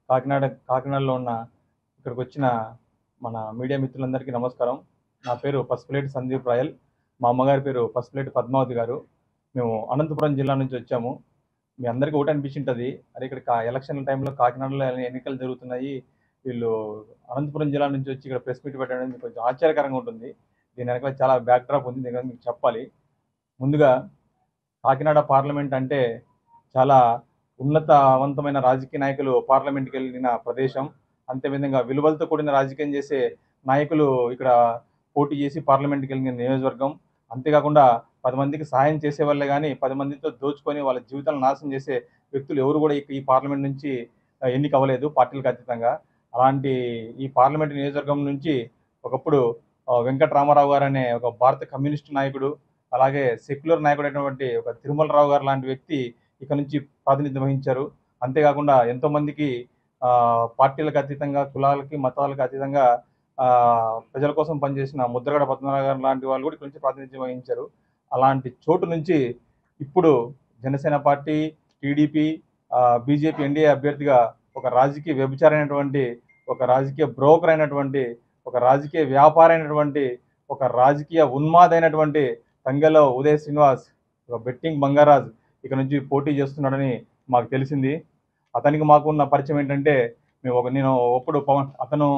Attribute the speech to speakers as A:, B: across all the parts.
A: కాకినాడ కాకినాడలో ఉన్న ఇక్కడికి వచ్చిన మన మీడియా మిత్రులందరికీ నమస్కారం నా పేరు పసుపులేటి సందీప్ రాయల్ మా అమ్మగారి పేరు పసుపులేటి పద్మావతి గారు మేము అనంతపురం జిల్లా నుంచి వచ్చాము మీ అందరికీ ఒకటి అనిపించింటుంది అరే ఇక్కడ కా- ఎలక్షన్ టైంలో కాకినాడలో ఎన్నికలు జరుగుతున్నాయి వీళ్ళు అనంతపురం జిల్లా నుంచి వచ్చి ఇక్కడ ప్రెస్ మీట్ పెట్టడం కొంచెం ఆశ్చర్యకరంగా ఉంటుంది దీని వెనకాల చాలా బ్యాక్ డ్రాప్ ఉంది దీని గురించి మీకు చెప్పాలి ముందుగా కాకినాడ పార్లమెంట్ అంటే చాలా ఉన్నతవంతమైన రాజకీయ నాయకులు పార్లమెంట్కి వెళ్ళిన ప్రదేశం అంతేవిధంగా విలువలతో కూడిన రాజకీయం చేసే నాయకులు ఇక్కడ పోటీ చేసి పార్లమెంట్కి వెళ్ళిన నియోజకవర్గం అంతేకాకుండా పది మందికి సహాయం చేసే వాళ్ళే కానీ పది మందితో దోచుకొని వాళ్ళ జీవితాలను నాశనం చేసే వ్యక్తులు ఎవరు కూడా ఈ- ఈ పార్లమెంట్ నుంచి ఆ, ఎన్నిక అవ్వలేదు పార్టీలకు అతీతంగా అలాంటి ఈ పార్లమెంట్ నియోజకవర్గం నుంచి ఒకప్పుడు ఆ, వెంకట రామారావు గారు అనే ఒక భారత కమ్యూనిస్ట్ నాయకుడు అలాగే సెక్యులర్ నాయకుడు అయినటువంటి ఒక తిరుమలరావు గారు లాంటి వ్యక్తి ఇక్కడ నుంచి ప్రాతినిధ్యం వహించారు అంతేకాకుండా ఎంతో మందికి ఆ, పార్టీలకు అతీతంగా కులాలకి మతాలకు అతీతంగా ఆ, ప్రజల కోసం పనిచేసిన ముద్రగడ పద్మనాభ గారు లాంటి వాళ్ళు కూడా ఇక్కడ నుంచి ప్రాతినిధ్యం వహించారు అలాంటి చోటు నుంచి ఇప్పుడు Janasena party TDP BJP NDA అభ్యర్థిగా ఒక రాజకీయ వ్యభిచారైనటువంటి ఒక రాజకీయ బ్రోకర్ అయినటువంటి ఒక రాజకీయ వ్యాపారి అయినటువంటి ఒక రాజకీయ ఉన్మాదైనటువంటి తంగెలో ఉదయ్ శ్రీనివాస్ ఒక బెట్టింగ్ బంగారాజ్ ఇక్కడ నుంచి పోటీ చేస్తున్నాడని మాకు తెలిసింది అతనికి మాకు ఉన్న పరిచయం ఏంటంటే మేము ఒక నేను ఒకప్పుడు పవన్ అతను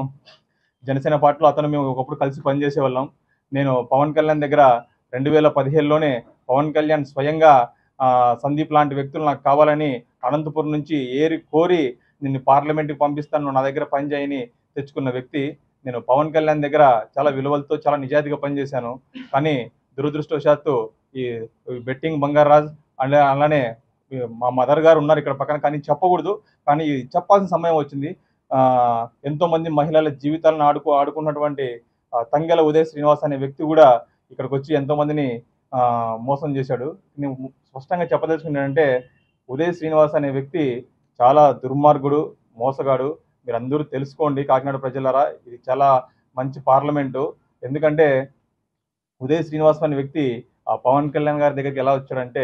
A: జనసేన పార్టీలో అతను మేము ఒకప్పుడు కలిసి పనిచేసే వాళ్ళం నేను పవన్ కళ్యాణ్ దగ్గర రెండు వేల పదిహేడులోనే పవన్ కళ్యాణ్ స్వయంగా ఆ, సందీప్ లాంటి వ్యక్తులు నాకు కావాలని అనంతపురం నుంచి ఏరి కోరి నిన్ను పార్లమెంట్కి పంపిస్తాను నువ్వు నా దగ్గర పని చేయని తెచ్చుకున్న వ్యక్తి నేను పవన్ కళ్యాణ్ దగ్గర చాలా విలువలతో చాలా నిజాయితీగా పనిచేశాను కానీ దురదృష్టవశాత్తు ఈ బెట్టింగ్ బంగారాజ్ అలా అలానే ఈ మా మదర్ గారు ఉన్నారు ఇక్కడ పక్కన కానీ చెప్పకూడదు కానీ ఇది చెప్పాల్సిన సమయం వచ్చింది ఆ, ఎంతో మంది మహిళల జీవితాలను ఆడుకో ఆడుకున్నటువంటి ఆ, తంగెల ఉదయ్ శ్రీనివాస్ అనే వ్యక్తి కూడా ఇక్కడికి వచ్చి ఎంతో మందిని ఆ, మోసం చేశాడు నేను స్పష్టంగా చెప్పదలుచుకున్నానంటే ఉదయ్ శ్రీనివాస్ అనే వ్యక్తి చాలా దుర్మార్గుడు మోసగాడు మీరు అందరూ తెలుసుకోండి కాకినాడ ప్రజలారా ఇది చాలా మంచి పార్లమెంటు ఎందుకంటే ఉదయ్ శ్రీనివాస్ అనే వ్యక్తి ఆ పవన్ కళ్యాణ్ గారి దగ్గరికి ఎలా వచ్చాడంటే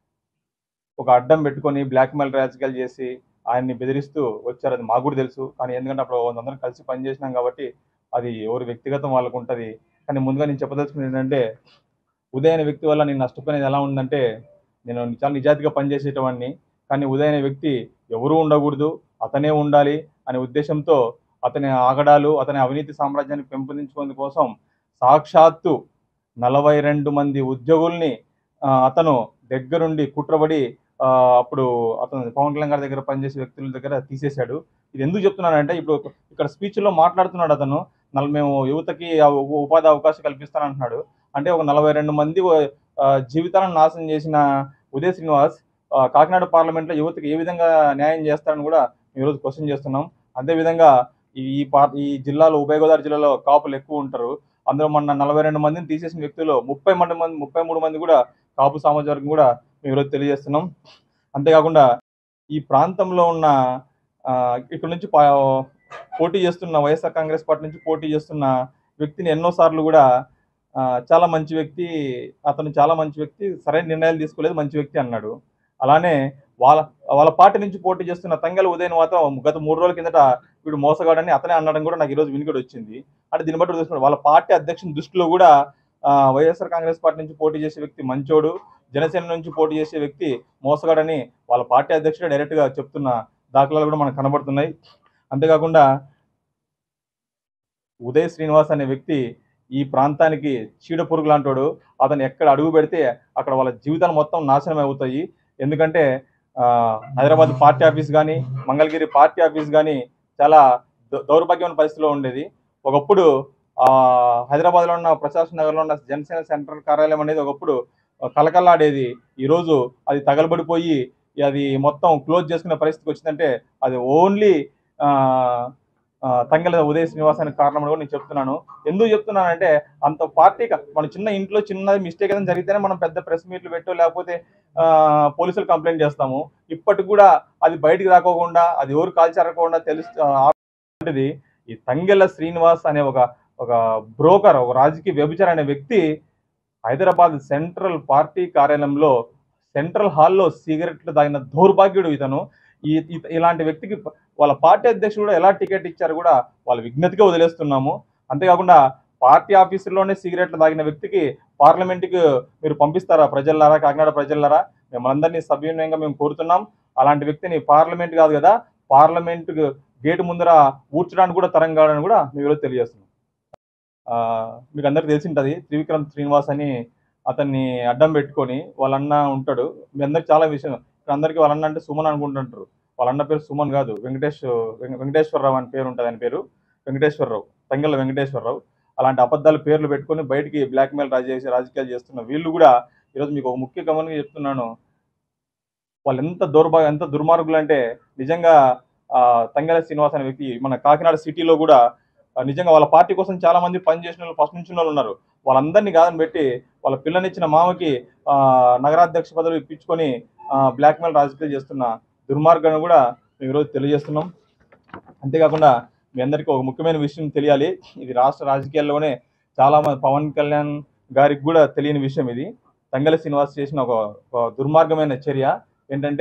A: ఒక అడ్డం పెట్టుకొని బ్లాక్మెయిల్ రాజకీయాలు చేసి ఆయన్ని బెదిరిస్తూ వచ్చారు అది మాకు కూడా తెలుసు కానీ ఎందుకంటే అప్పుడు అందరం కలిసి పనిచేసినాం కాబట్టి అది ఎవరి వ్యక్తిగతం వాళ్ళకు ఉంటుంది కానీ ముందుగా నేను చెప్పదలుచుకున్నది ఏంటంటే ఉదయ్ అనే వ్యక్తి వల్ల నేను నష్టపోయినది ఎలా ఉందంటే నేను చాలా నిజాయితీగా పనిచేసేటవాడిని కానీ ఉదయ్ అనే వ్యక్తి ఎవరూ ఉండకూడదు అతనే ఉండాలి అనే ఉద్దేశంతో అతని ఆగడాలు అతని అవినీతి సామ్రాజ్యాన్ని పెంపొందించుకునే కోసం సాక్షాత్తు నలభై రెండు మంది ఉద్యోగుల్ని ఆ, అతను దగ్గరుండి కుట్రబడి ఆ, అప్పుడు అతను పవన్ కళ్యాణ్ గారి దగ్గర పనిచేసే వ్యక్తుల దగ్గర తీసేశాడు ఇది ఎందుకు చెప్తున్నానంటే ఇప్పుడు ఇక్కడ స్పీచ్లో మాట్లాడుతున్నాడు అతను నల్ మేము యువతకి ఆ ఉ- ఉపాధి అవకాశం కల్పిస్తానంటున్నాడు అంటే ఒక నలభై రెండు మంది ఆ, జీవితాలను నాశనం చేసిన ఉదయ్ శ్రీనివాస్ ఆ, కాకినాడ పార్లమెంట్లో యువతకి ఏ విధంగా న్యాయం చేస్తారని కూడా మేము ఈరోజు క్వశ్చన్ చేస్తున్నాం అదేవిధంగా ఈ ఈ పా- ఈ జిల్లాలో ఉభయ గోదావరి జిల్లాలో కాపులు ఎక్కువ ఉంటారు అందులో మొన్న నలభై రెండు మందిని తీసేసిన వ్యక్తులు ముప్పై మంది మంది ముప్పై మూడు మంది కూడా కాపు సామాజిక వర్గం కూడా మేము ఈరోజు తెలియజేస్తున్నాం అంతేకాకుండా ఈ ప్రాంతంలో ఉన్న ఆ, ఇక్కడ నుంచి పా- పోటీ చేస్తున్న వైఎస్ఆర్ కాంగ్రెస్ పార్టీ నుంచి పోటీ చేస్తున్న వ్యక్తిని ఎన్నోసార్లు కూడా ఆ, చాలా మంచి వ్యక్తి అతను చాలా మంచి వ్యక్తి సరైన నిర్ణయాలు తీసుకోలేదు మంచి వ్యక్తి అన్నాడు అలానే వాళ్ళ వాళ్ళ పార్టీ నుంచి పోటీ చేస్తున్న తంగెల ఉదయన్ మాత్రం గత మూడు రోజుల కిందట వీడు మోసగాడని అతనే అనడం కూడా నాకు ఈరోజు వినికిడి వచ్చింది అంటే దీన్ని బట్టి చూసుకుంటే వాళ్ళ పార్టీ అధ్యక్షుని దృష్టిలో కూడా ఆ, వైఎస్ఆర్ కాంగ్రెస్ పార్టీ నుంచి పోటీ చేసే వ్యక్తి మంచోడు జనసేన నుంచి పోటీ చేసే వ్యక్తి మోసగాడని వాళ్ళ పార్టీ అధ్యక్షుడు డైరెక్ట్గా చెప్తున్న దాఖలాలు కూడా మనకు కనబడుతున్నాయి అంతేకాకుండా ఉదయ్ శ్రీనివాస్ అనే వ్యక్తి ఈ ప్రాంతానికి చీడ పురుగు లాంటోడు అతను ఎక్కడ అడుగు పెడితే అక్కడ వాళ్ళ జీవితాలు మొత్తం నాశనం అవుతాయి ఎందుకంటే ఆ, హైదరాబాద్ పార్టీ ఆఫీస్ కానీ మంగళగిరి పార్టీ ఆఫీస్ కానీ చాలా దౌ- దౌర్భాగ్యమైన పరిస్థితిలో ఉండేది ఒకప్పుడు ఆ హైదరాబాద్లో ఉన్న ప్రశాసన నగర్లో ఉన్న జనసేన సెంట్రల్ కార్యాలయం అనేది ఒకప్పుడు కలకల్లాడేది ఈరోజు అది తగలబడిపోయి అది మొత్తం క్లోజ్ చేసుకునే పరిస్థితికి వచ్చిందంటే అది ఓన్లీ తంగల ఉదయ శ్రీనివాస్ అనే కారణం అని కూడా నేను చెప్తున్నాను ఎందుకు చెప్తున్నానంటే అంత పార్టీ మన చిన్న ఇంట్లో చిన్న మిస్టేక్ ఏదైనా జరిగితేనే మనం పెద్ద ప్రెస్ మీట్లు పెట్టో లేకపోతే ఆ, పోలీసులు కంప్లైంట్ చేస్తాము ఇప్పటికి కూడా అది బయటికి రాకోకుండా అది ఎవరు కాల్చారకుండా తెలుసు అలాంటిది ఈ తంగెల శ్రీనివాస్ అనే ఒక ఒక బ్రోకర్ ఒక రాజకీయ వ్యభిచారి అనే వ్యక్తి హైదరాబాద్ సెంట్రల్ పార్టీ కార్యాలయంలో సెంట్రల్ హాల్లో సిగరెట్లు తాగిన దౌర్భాగ్యుడు ఇతను ఈ ఈ- ఇలాంటి వ్యక్తికి వాళ్ళ పార్టీ అధ్యక్షుడు కూడా ఎలా టికెట్ ఇచ్చారు కూడా వాళ్ళ విజ్ఞతగా వదిలేస్తున్నాము అంతేకాకుండా పార్టీ ఆఫీసుల్లోనే సిగరెట్లు తాగిన వ్యక్తికి పార్లమెంట్కి మీరు పంపిస్తారా ప్రజలారా కాకినాడ ప్రజలారా మిమ్మల్ని సభ్యున్యంగా మేము కోరుతున్నాం అలాంటి వ్యక్తిని పార్లమెంట్ కాదు కదా పార్లమెంట్ గేటు ముందర ఊడ్చడానికి కూడా తరం కావాలని కూడా మేము ఈరోజు తెలియజేస్తున్నాం ఆ, మీకు అందరికీ తెలిసి ఉంటుంది త్రివిక్రమ్ శ్రీనివాస్ అని అతన్ని అడ్డం పెట్టుకొని వాళ్ళన్న ఉంటాడు మీ అందరికి చాలా విషయం ఇక్కడ అందరికీ వాళ్ళన్న అంటే సుమన్ అనుకుంటుంటారు వాళ్ళన్న పేరు సుమన్ కాదు వెంకటేష్ వెంక- వెంకటేశ్వరరావు అని పేరు ఉంటుంది ఆయన పేరు వెంకటేశ్వరరావు తంగెళ్ళ వెంకటేశ్వరరావు అలాంటి అబద్ధాలు పేర్లు పెట్టుకొని బయటికి బ్లాక్మెయిల్ రాజేసి రాజకీయాలు చేస్తున్న వీళ్ళు కూడా ఈరోజు మీకు ఒక ముఖ్య గమనంగా చెప్తున్నాను వాళ్ళు ఎంత దౌర్భాగ్య ఎంత దుర్మార్గులు అంటే నిజంగా ఆ, తంగెల శ్రీనివాస్ అనే వ్యక్తి మన కాకినాడ సిటీలో కూడా ఆ, నిజంగా వాళ్ళ పార్టీ కోసం చాలా మంది పనిచేసిన వాళ్ళు ఫస్ట్ నుంచి వాళ్ళు ఉన్నారు వాళ్ళందరినీ కాదని పెట్టి వాళ్ళ పిల్లనిచ్చిన మామకి ఆ, నగరాధ్యక్ష పదవి ఇప్పించుకొని బ్లాక్మెయిల్ రాజకీయాలు చేస్తున్న దుర్మార్గాన్ని కూడా మేము ఈరోజు తెలియజేస్తున్నాం అంతేకాకుండా మీ అందరికీ ఒక ముఖ్యమైన విషయం తెలియాలి ఇది రాష్ట్ర రాజకీయాల్లోనే చాలా మంది పవన్ కళ్యాణ్ గారికి కూడా తెలియని విషయం ఇది తంగల శ్రీనివాస్ చేసిన ఒక ఒక దుర్మార్గమైన చర్య ఏంటంటే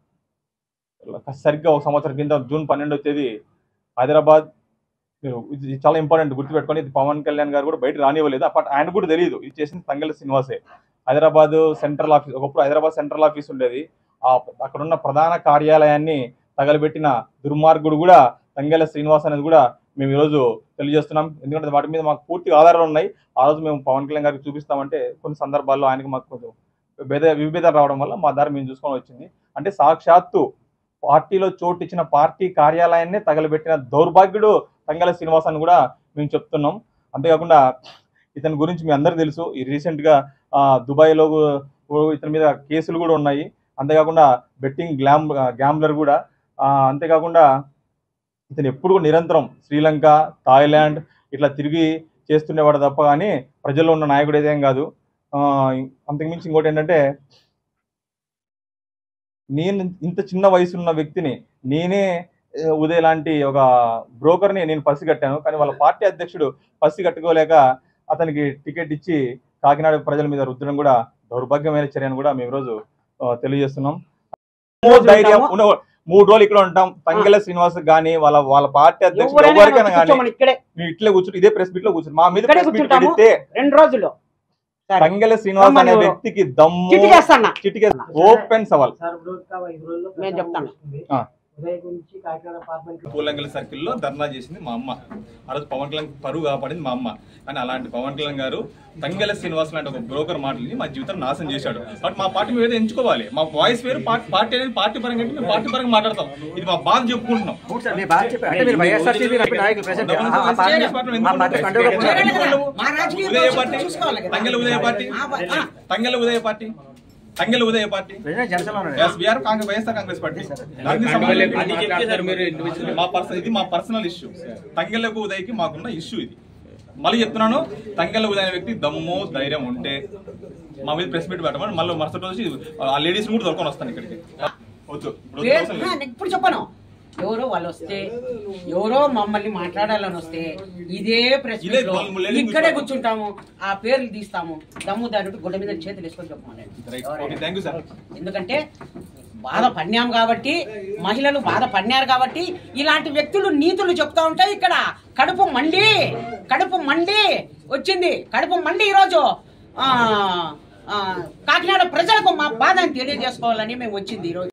A: సరిగ్గా ఒక సంవత్సరం కింద జూన్ పన్నెండవ తేదీ హైదరాబాద్ మీరు ఇది చాలా ఇంపార్టెంట్ గుర్తుపెట్టుకొని ఇది పవన్ కళ్యాణ్ గారు కూడా బయట రానివ్వలేదు అప్పటి ఆయన కూడా తెలియదు ఇది చేసింది తంగల శ్రీనివాసే హైదరాబాద్ సెంట్రల్ ఆఫీస్ ఒకప్పుడు హైదరాబాద్ సెంట్రల్ ఆఫీస్ ఉండేది ఆ అక్కడ ఉన్న ప్రధాన కార్యాలయాన్ని తగలబెట్టిన దుర్మార్గుడు కూడా తంగెల శ్రీనివాస్ అనేది కూడా మేము ఈరోజు తెలియజేస్తున్నాం ఎందుకంటే వాటి మీద మాకు పూర్తి ఆధారాలు ఉన్నాయి ఆ రోజు మేము పవన్ కళ్యాణ్ గారికి చూపిస్తామంటే కొన్ని సందర్భాల్లో ఆయనకి మాకు కొంచెం భేద విభేదాలు రావడం వల్ల మా దారి మేము చూసుకొని వచ్చింది అంటే సాక్షాత్తు పార్టీలో చోటు ఇచ్చిన పార్టీ కార్యాలయాన్ని తగలబెట్టిన దౌర్భాగ్యుడు తంగల శ్రీనివాస్ అని కూడా మేము చెప్తున్నాం అంతేకాకుండా ఇతని గురించి మీ అందరికీ తెలుసు ఈ రీసెంట్ గా ఆ, దుబాయ్లో గు- ఇతని మీద కేసులు కూడా ఉన్నాయి అంతేకాకుండా బెట్టింగ్ గ్లామ్ గ్యాంబ్లర్ కూడా ఆ, అంతేకాకుండా ఇతను ఎప్పుడు కూడా నిరంతరం శ్రీలంక థాయిలాండ్ ఇట్లా తిరిగి చేస్తుండేవాడు తప్ప కానీ ప్రజల్లో ఉన్న నాయకుడు ఏదేం కాదు ఆ, అంతకుమించి ఇంకోటి ఏంటంటే నేను ఇంత చిన్న వయసు ఉన్న వ్యక్తిని నేనే ఆ, ఉదయ్ లాంటి ఒక బ్రోకర్ని నేను పసిగట్టాను కానీ వాళ్ళ పార్టీ అధ్యక్షుడు పసిగట్టుకోలేక అతనికి టికెట్ ఇచ్చి కాకినాడ ప్రజల మీద రుద్దడం కూడా దౌర్భాగ్యమైన చర్యను కూడా మేము ఈరోజు ఆ, తెలియజేస్తున్నాం
B: రోజులు
A: ధైర్యం
B: ఉంటాము.
A: ఉన్న- మూడు రోజులు ఇక్కడ ఉంటాం తంగెల శ్రీనివాస్ గానీ వాళ్ళ వాళ్ళ పార్టీ అధ్యక్షుడు
B: ఎవరైనా
A: ఎవరికైనా
B: వచ్చి
A: కానీ
B: కూర్చోమని ఇక్కడే
A: మేము ఇట్లే కూర్చుంటే ఇదే ప్రెస్ మీట్ లో కూర్చుంటాం మా మీద
B: ఇక్కడే
A: ప్రెస్ మీట్
B: కూర్చుంటాము.
A: పెడితే
B: రెండు రోజులు సరే.
A: తంగెల శ్రీనివాస్ అనే
B: రమ్మని ఎవరు?
A: వ్యక్తికి దమ్ము
B: చిట్టి చేస్తాను
A: చిటికే ఓపెన్ సవాల్
C: సార్ ఇప్పుడు ఇంకా ఐదు రోజుల్లో
B: నేను చెప్తాను.
A: ఆ.
C: ఉదయం నుంచి కాకినాడ పార్లమెంట్
A: పూలంగల్ సర్కిల్లో ధర్నా చేసింది మా అమ్మ ఆ రోజు పవన్ కళ్యాణ్ పరువు కాపాడింది మా అమ్మ కానీ అలాంటి పవన్ కళ్యాణ్ గారు తంగెల శ్రీనివాస్ లాంటి ఒక బ్రోకర్ మాటలని మా జీవితం నాశనం చేశాడు బట్ మా పార్టీ మీద ఎంచుకోవాలి మా వాయిస్ వేరు పార్టీ పార్టీ అనేది పార్టీ పరంగా అంటే మేము పార్టీ పరంగా మాట్లాడతాం ఇది మా బాధ చెప్పుకుంటున్నాం
D: అవును సార్ మీ బాధ చెప్పి అంటే మీరు వైఎస్ఆర్సీపీ నాయకులు ప్రెసెంట్ ఆ పార్టీ ఆ పార్టీ కండువా కప్పుకున్నారు.
B: మా రాజకీయ
A: ఉదయ
B: భవిష్యత్తు
A: పార్టీ
B: చూసుకోవాలి కదా.
A: తంగెల ఉదయ పార్టీ
B: ఆ, ఆ.
A: Thangela Udaya party Thangela Udaya party
D: present జనసేనలో ఉన్నారు.
A: S BR Congress YSR Congress party దానికి సంబంధించి మా పర్సనల్ ఇది మా పర్సనల్ ఇష్యూ తంగెలకు ఉదయకి మాకున్న ఇష్యూ ఇది మళ్ళీ చెప్తున్నాను తంగెల ఉదయ అనే వ్యక్తి దమ్ము ధైర్యం ఉంటే మా మీద ప్రెస్ మీట్ పెట్టమని మళ్ళీ మరుసటి రోజు ఆ లేడీస్ కూడా దొరకొని వస్తాను ఇక్కడికి వద్దు ఇప్పుడు
B: పేరు-
A: అవసరం
B: ఆ,
A: లేదు.
B: నేను ఇప్పుడు చెప్పను ఎవరో వాళ్ళు వస్తే ఎవరో మమ్మల్ని మాట్లాడాలని వస్తే ఇదే ప్రెస్
A: ఇదే
B: మీట్ లో
A: వాళ్ళు లేడీ
B: ఇక్కడే
A: కూర్చోండి.
B: కూర్చుంటాము ఆ పేర్లు తీస్తాము దమ్ము దాని గుడ్డ మీద చేతులు వేసుకొని చెప్పమని
A: right okay thank you sir
B: ఎందుకంటే బాధ పడినాం కాబట్టి మహిళలు బాధ పడినారు కాబట్టి ఇలాంటి వ్యక్తులు నీతులు చెప్తా ఉంటాయి ఇక్కడ కడుపు మండి కడుపు మండి వచ్చింది కడుపు మండి ఈరోజు ఆ, ఆ, కాకినాడ ప్రజలకు మా బాధని తెలియజేసుకోవాలని మేము వచ్చింది ఈరోజు